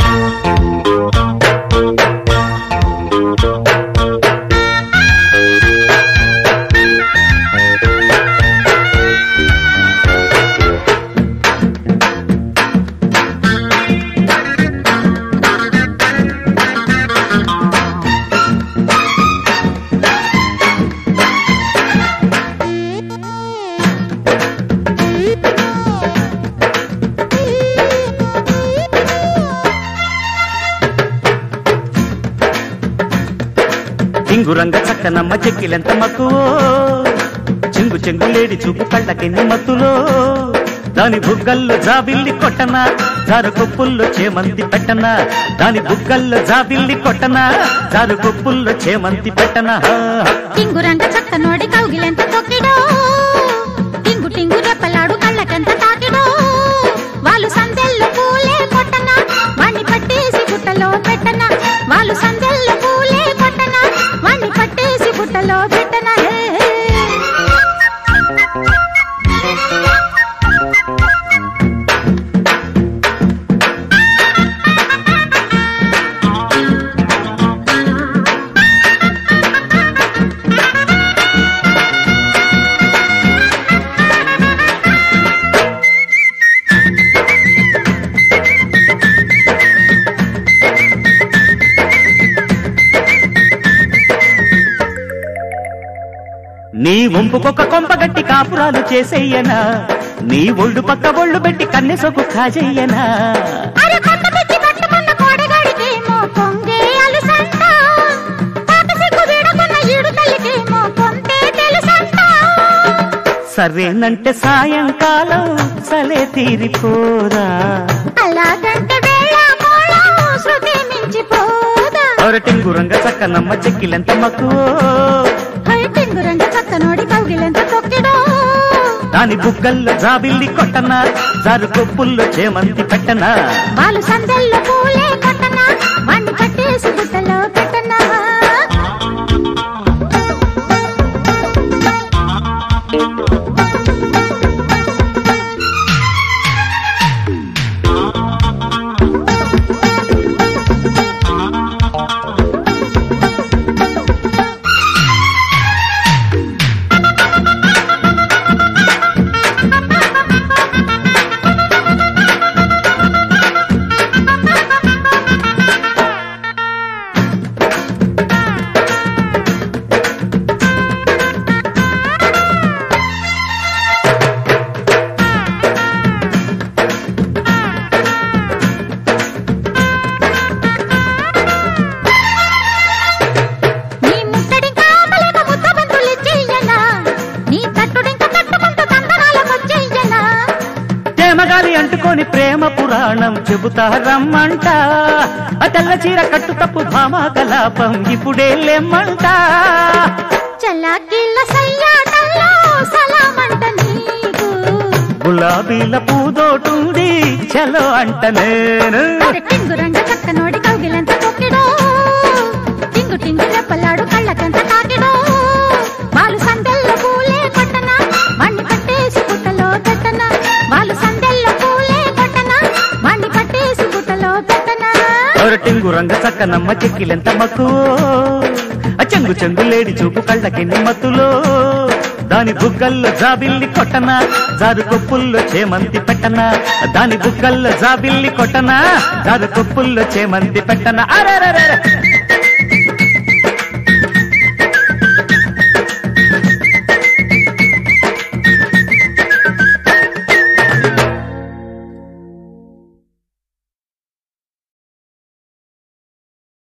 టింగురంగ చక్కనమ్మ చెక్కిలెంత మక్కువో చెంగు చెంగు లేడి చూపు కళ్ళకెన్ని మత్తులో దాని బుగ్గల్లో జాబిల్లి కొట్టన జారు కొప్పుల్లో చేమంతి పెట్టన దాని బుగ్గల్లో జాబిల్లి కొట్టన జారు కొప్పుల్లో చేమంతి పెట్టన టింగురంగ చక్క నోడి కౌగిలెంత తొక్కిడో టింగు టింగు రెప్పలాడు కళ్ళకెంత తాకిడో వాళ్ళు సందెల్లో పూలే కొట్టన వాణ్ణి పట్టేసి బుట్టలో పెట్టన వాళ్ళు సందెల్లో పూలే కొట్టన వాణ్ణి పట్టేసి బుట్టలో పెట్టన హే, హే. నీ వంపుకొక కొంపగట్టి కాపురాలు చేసేయనా నీ ఒళ్ళు పక్క ఒళ్ళు పెట్టి కన్నెసొకు కాజెయ్యనా అరే కొత్త పిచ్చి పట్టుకున్న కోడగాడికేమో కొంగే అలుసంట పాత సిగ్గు వీడుకున్న ఈడు తల్లికేమో కొంతే తెలుసంట సరేనంటే సాయంకాలం సలే తీరిపోరా అలాగంటే వేళ కోళం శృతి మించిపోదా ఒరటింగురంగ చక్కనమ్మ చెక్కిలెంత మక్కువో హై టింగురంగ చక్కనోడి కౌగిలెంత తొక్కిడో దాని బుగ్గల్లో జాబిల్లి కొట్టన జారు కొప్పుల్లో చేమంతి పెట్టనా వాళ్ళు సందెల్లో పూలే కొట్టనా వాణ్ణి కట్టేసి గుట్టలో పెట్టనా నీ ముట్టడింకా అమలేక ముద్ద బంతులు చెయ్యనా నీ తట్టుడింక తట్టుకుంటూ తందనాలకొచ్చెయ్యనా ప్రేమగాలి అంటుకొని ప్రేమ పురాణం చెబుతా రమ్మంట ఆ తెల్ల చీర కట్టు తప్పు భామా కలాపం ఇప్పుడే లేమ్మంట చల్లాకిళ్ళ సయ్యాటల్లో సలామంట నీకు గులాబీల పూదోటుంది చలో అంట నేను అరే టింగురంగ చక్కనోడి కౌగిలంత తొక్కిడో టింగు టింగు రెప్పలాడు కళ్ళకంత తాకిడో వాళ్ళు సందెల్లో పూలే కొట్టనా వాణ్ణి పట్టేసి గుట్టలో పెట్టనా వాళ్ళు సందెల్లో పూలే కొట్టనా వాణ్ణి పట్టేసి గుట్టలో పెట్టనా ఒరటింగు రంగ చక్కనమ్మ చెక్కిలెంత మక్కువో ఆ చెంగు చెంగు లేడి చూపు కళ్ళకెన్ని మత్తులో దాని బుగ్గల్లో జాబిల్లి కొట్టనా జారు కొప్పుల్లో చేమంతి పెట్టనా దాని బుగ్గల్లో జాబిల్లి కొట్టనా జారు కొప్పుల్లో చేమంతి పెట్టనా అరే